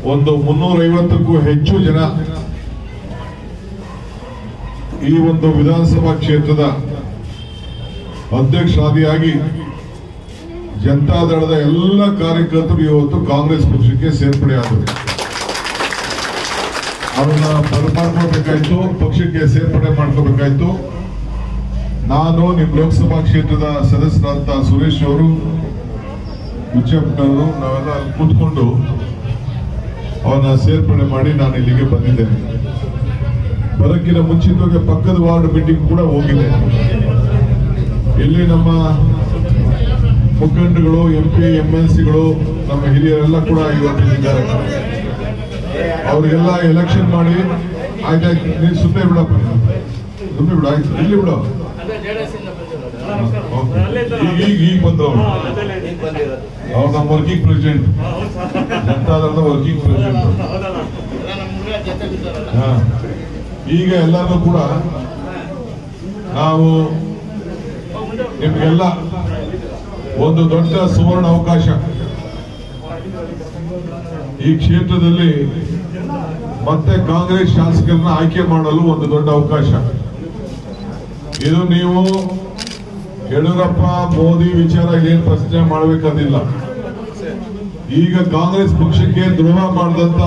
ಒಂದು ಮುನ್ನೂರ ಐವತ್ತಕ್ಕೂ ಹೆಚ್ಚು ಜನ ಈ ಒಂದು ವಿಧಾನಸಭಾ ಕ್ಷೇತ್ರದ ಅಧ್ಯಕ್ಷರಾದಿಯಾಗಿ ಜನತಾದಳದ ಎಲ್ಲ ಕಾರ್ಯಕರ್ತರು ಇವತ್ತು ಕಾಂಗ್ರೆಸ್ ಪಕ್ಷಕ್ಕೆ ಸೇರ್ಪಡೆಯಾದರು ಅವ್ರನ್ನ ಬರಮಾಡ್ಕೋಬೇಕಾಯ್ತು ಪಕ್ಷಕ್ಕೆ ಸೇರ್ಪಡೆ ಮಾಡ್ಕೋಬೇಕಾಯ್ತು ನಾನು ನಿಮ್ ಲೋಕಸಭಾ ಕ್ಷೇತ್ರದ ಸದಸ್ಯರಾದಂತ ಸುರೇಶ್ ಅವರು ಹುಚ್ಚಪ್ಪನವರು ನಾವೆಲ್ಲ ಅಲ್ಲಿ ಕೂತ್ಕೊಂಡು ಅವನ್ನ ಸೇರ್ಪಡೆ ಮಾಡಿ ನಾನು ಇಲ್ಲಿಗೆ ಬಂದಿದ್ದೇನೆ ಬರೋಕ್ಕಿಂತ ಮುಂಚಿತವಾಗಿ ಪಕ್ಕದ ವಾರ್ಡ್ ಮೀಟಿಂಗ್ ಕೂಡ ಹೋಗಿದೆ ಇಲ್ಲಿ ನಮ್ಮ ಮುಖಂಡಗಳು ಎಂ ಪಿ ಎಂ ಎಲ್ ಸಿಗಳು ನಮ್ಮ ಹಿರಿಯರೆಲ್ಲ ಕೂಡ ಇವತ್ತಿದ್ದಾರೆ ಅವರಿಗೆಲ್ಲ ಎಲೆಕ್ಷನ್ ಮಾಡಿ ಆಯ್ತಾಯ್ತು ನೀನು ಸುಮ್ಮನೆ ಬಿಡಪ್ಪ ಸುಮ್ಮನೆ ಬಿಡು ಆಯ್ತು ಇಲ್ಲಿ ಬಿಡು ಓಕೆ. ಈಗ ಈಗ ಈಗ ಬಂದವರು ಅವ್ರು ನಮ್ಮ ವರ್ಕಿಂಗ್ ಪ್ರೆಸಿಡೆಂಟ್ ಜನತಾದಳದ ವರ್ಕಿಂಗ್ ಪ್ರೆಸಿಡೆಂಟ್ ಹಾ. ಈಗ ಎಲ್ಲರೂ ಕೂಡ ನಾವು ನಿಮ್ಗೆಲ್ಲ ಒಂದು ದೊಡ್ಡ ಸುವರ್ಣ ಅವಕಾಶ ಈ ಕ್ಷೇತ್ರದಲ್ಲಿ ಮತ್ತೆ ಕಾಂಗ್ರೆಸ್ ಶಾಸಕರನ್ನ ಆಯ್ಕೆ ಮಾಡಲು ಒಂದು ದೊಡ್ಡ ಅವಕಾಶ ಇದು ನೀವು ಯಡಿಯೂರಪ್ಪ ಮೋದಿ ವಿಚಾರ ಏನ್ ಪ್ರಶ್ನೆ ಮಾಡಬೇಕಾದಿಲ್ಲ ಈಗ ಕಾಂಗ್ರೆಸ್ ಪಕ್ಷಕ್ಕೆ ದ್ರೋಹ ಮಾಡಿದಂತ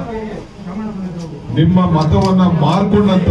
ನಿಮ್ಮ ಮತವನ್ನ ಮಾರ್ಕೊಂಡಂತ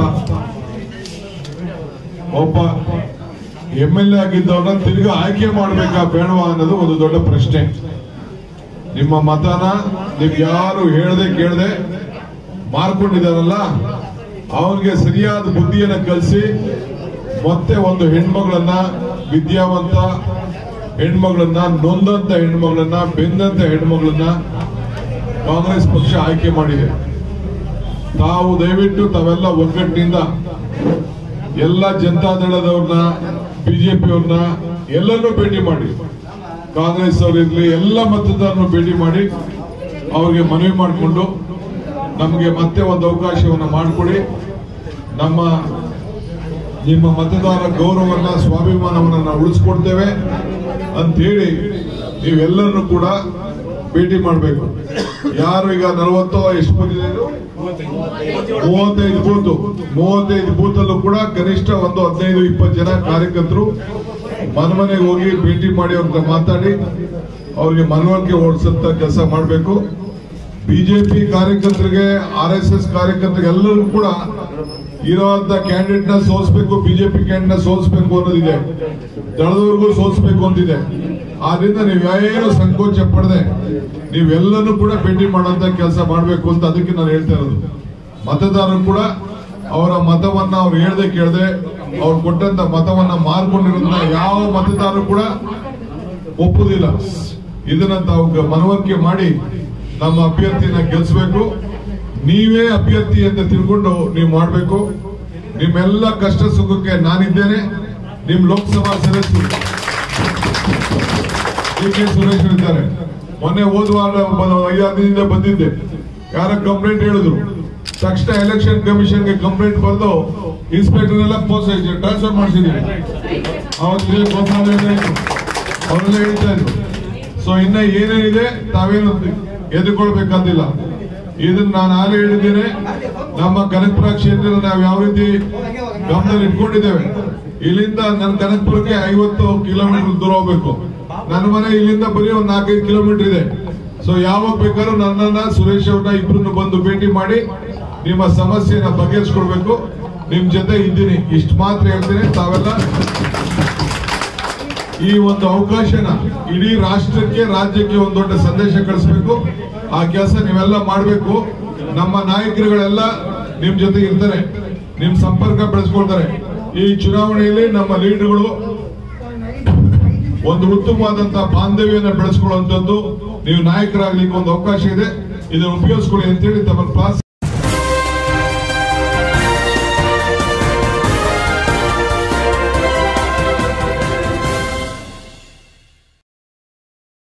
ಒಬ್ಬ ಎಂ ಎಲ್ ಎ ಆಗಿದ್ದವ್ರನ್ನ ತಿರ್ಗಾ ಆಯ್ಕೆ ಮಾಡ್ಬೇಕಾ ಬೇಡವಾ ಅನ್ನೋದು ಒಂದು ದೊಡ್ಡ ಪ್ರಶ್ನೆ ನಿಮ್ಮ ಮತನ ನೀವು ಯಾರು ಹೇಳ್ದೆ ಕೇಳ್ದೆ ಮಾರ್ಕೊಂಡಿದಾರಲ್ಲ ಅವನಿಗೆ ಸರಿಯಾದ ಬುದ್ಧಿಯನ್ನ ಕಲಿಸಿ ಮತ್ತೆ ಒಂದು ಹೆಣ್ಮಗಳನ್ನ ವಿದ್ಯಾವಂತ ಹೆಣ್ಮಗಳನ್ನ ನೊಂದಂತ ಹೆಣ್ಮಗಳನ್ನ ಬೆಂದಂತ ಹೆಣ್ಮಗಳನ್ನ ಕಾಂಗ್ರೆಸ್ ಪಕ್ಷ ಆಯ್ಕೆ ಮಾಡಿದೆ ತಾವು ದಯವಿಟ್ಟು ತಾವೆಲ್ಲ ಒಗ್ಗಟ್ಟಿನಿಂದ ಎಲ್ಲ ಜನತಾದಳದವ್ರನ್ನ ಬಿಜೆಪಿ ಅವ್ರನ್ನ ಎಲ್ಲರನ್ನೂ ಭೇಟಿ ಮಾಡಿ ಕಾಂಗ್ರೆಸ್ ಅವರಿರ್ಲಿ ಎಲ್ಲ ಮತದಾರರನ್ನು ಭೇಟಿ ಮಾಡಿ ಅವ್ರಿಗೆ ಮನವಿ ಮಾಡಿಕೊಂಡು ನಮಗೆ ಮತ್ತೆ ಒಂದು ಅವಕಾಶವನ್ನು ಮಾಡಿಕೊಡಿ ನಮ್ಮ ನಿಮ್ಮ ಮತದಾರ ಗೌರವವನ್ನ ಸ್ವಾಭಿಮಾನವನ್ನ ನಾವು ಉಳಿಸ್ಕೊಡ್ತೇವೆ ಅಂತ ಹೇಳಿ ನೀವೆಲ್ಲರನ್ನು ಕೂಡ ಭೇಟಿ ಮಾಡಬೇಕು ಯಾರು ಈಗ ನಲವತ್ತೋ ಎಷ್ಟು ಬಂದಿದೆ ಇದು? ಮೂವತ್ತೈದು ಬೂತ್ ಮೂವತ್ತೈದು ಬೂತ್ ಅಲ್ಲೂ ಕೂಡ ಕನಿಷ್ಠ ಒಂದು ಹದಿನೈದು ಇಪ್ಪತ್ತು ಜನ ಕಾರ್ಯಕರ್ತರು ಮನೆ ಮನೆಗೆ ಹೋಗಿ ಭೇಟಿ ಮಾಡಿ ಅವ್ರ ಮಾತಾಡಿ ಅವ್ರಿಗೆ ಮನವರಿಕೆ ಓಡಿಸಂತ ಕೆಲಸ ಮಾಡಬೇಕು ಬಿಜೆಪಿ ಕಾರ್ಯಕರ್ತರಿಗೆ ಆರ್ ಎಸ್ ಎಸ್ ಕಾರ್ಯಕರ್ತರಿಗೆ ಎಲ್ಲರಿಗೂ ಕೂಡ ಇರೋಂತ ಕ್ಯಾಂಡಿಡೇಟ್ ನ ಸೋಲಿಸಬೇಕು ಬಿಜೆಪಿ ಕ್ಯಾಂಡಿಡೇಟ್ ನ ಸೋಲಿಸಬೇಕು ಅನ್ನೋದಿದೆ ದಳದವರೆಗೂ ಸೋಲಿಸಬೇಕು ಅಂತಿದೆ ಆದ್ರಿಂದ ನೀವು ಏನು ಸಂಕೋಚ ಪಡದೆ ನೀವೆಲ್ಲನೂ ಕೂಡ ಭೇಟಿ ಮಾಡುವಂತ ಕೆಲಸ ಮಾಡಬೇಕು ಅಂತ ಅದಕ್ಕೆ ನಾನು ಹೇಳ್ತಾ ಇರೋದು ಮತದಾರರು ಕೂಡ ಅವರ ಮತವನ್ನ ಅವ್ರು ಹೇಳ್ದೆ ಕೇಳ್ದೆ ಅವ್ರು ಕೊಟ್ಟಂತ ಮತವನ್ನ ಮಾರ್ಕೊಂಡಿರೋದನ್ನ ಯಾವ ಮತದಾರರು ಕೂಡ ಒಪ್ಪುದಿಲ್ಲ ಇದನ್ನ ತಾವು ಗ- ಮನವರಿಕೆ ಮಾಡಿ ನಮ್ಮ ಅಭ್ಯರ್ಥಿನ ಗೆಲ್ಲಿಸಬೇಕು ನೀವೇ ಅಭ್ಯರ್ಥಿ ಅಂತ ತಿಳ್ಕೊಂಡು ನೀವು ಮಾಡಬೇಕು ನಿಮ್ಮೆಲ್ಲ ಕಷ್ಟ ಸುಖಕ್ಕೆ ನಾನಿದ್ದೇನೆ ನಿಮ್ ಲೋಕಸಭಾ ಸದಸ್ಯರು ಡಿ ಕೆ ಸುರೇಶ್ ಇದ್ದಾರೆ ಮೊನ್ನೆ ಹೋದ ವಾರ ಒಂದು ಐದಾರು ದಿನದಿಂದ ಬಂದಿದ್ದೆ ಯಾರ ಕಂಪ್ಲೇಂಟ್ ಹೇಳಿದ್ರು ತಕ್ಷಣ ಎಲೆಕ್ಷನ್ ಕಮಿಷನ್ಗೆ ಕಂಪ್ಲೇಂಟ್ ಬರೆದು ಇನ್ಸ್ಪೆಕ್ಟರ್ ಎಲ್ಲ ಪೋಸ್ಟ್ ಟ್ರಾನ್ಸ್ಫರ್ ಮಾಡಿಸಿದ್ದೀವಿ ಅವತ್ತು ಗೋಪಾಲ ಅವರೆಲ್ಲ ಹೇಳ್ತಾ ಇದ್ರು ಸೊ ಇನ್ನ ಏನೇನಿದೆ ತಾವೇನು ಎದುರ್ಕೊಳ್ಬೇಕಾದಿಲ್ಲ ಇದನ್ನ ನಾನು ಆಗಲೇ ಹೇಳಿದ್ದೇನೆ ನಮ್ಮ ಕನಕಪುರ ಕ್ಷೇತ್ರ ನಾವು ಯಾವ ರೀತಿ ಗಮನದಲ್ಲಿ ಇಟ್ಕೊಂಡಿದ್ದೇವೆ ಇಲ್ಲಿಂದ ನನ್ನ ಕನಕಪುರಕ್ಕೆ ಐವತ್ತು ಕಿಲೋಮೀಟರ್ ದೂರ ಹೋಗ್ಬೇಕು ನನ್ನ ಮನೆ ಇಲ್ಲಿಂದ ಬರೀ ಒಂದು ನಾಲ್ಕೈದು ಕಿಲೋಮೀಟರ್ ಇದೆ ಸೊ ಯಾವಾಗ ಬೇಕಾದ್ರೂ ನನ್ನನ್ನ ಸುರೇಶ್ ಅವ್ರನ್ನ ಇಬ್ರನ್ನ ಬಂದು ಭೇಟಿ ಮಾಡಿ ನಿಮ್ಮ ಸಮಸ್ಯೆನ ಬಗೆಹರಿಸ್ಕೊಳ್ಬೇಕು ನಿಮ್ ಜೊತೆ ಇದ್ದೀನಿ ಇಷ್ಟು ಮಾತ್ರ ಹೇಳ್ತೀನಿ ತಾವೆಲ್ಲ ಈ ಒಂದು ಅವಕಾಶನ ಇಡೀ ರಾಷ್ಟ್ರಕ್ಕೆ ರಾಜ್ಯಕ್ಕೆ ಒಂದು ದೊಡ್ಡ ಸಂದೇಶ ಕಳಿಸ್ಬೇಕು ಆ ಕೆಲಸ ನೀವೆಲ್ಲ ಮಾಡಬೇಕು ನಮ್ಮ ನಾಯಕರುಗಳೆಲ್ಲ ನಿಮ್ ಜೊತೆ ಇರ್ತಾರೆ ನಿಮ್ ಸಂಪರ್ಕ ಬೆಳೆಸ್ಕೊಳ್ತಾರೆ ಈ ಚುನಾವಣೆಯಲ್ಲಿ ನಮ್ಮ ಲೀಡರ್ಗಳು ಒಂದು ಉತ್ತಮವಾದಂತಹ ಬಾಂಧವ್ಯನ ಬೆಳೆಸ್ಕೊಳ್ಳುವಂಥದ್ದು ನೀವು ನಾಯಕರಾಗ್ಲಿಕ್ಕೆ ಒಂದು ಅವಕಾಶ ಇದೆ ಇದನ್ನು ಉಪಯೋಗಿಸ್ಕೊಳ್ಳಿ ಅಂತೇಳಿ ತಮ್ಮ ಕ್ಲಾಸ್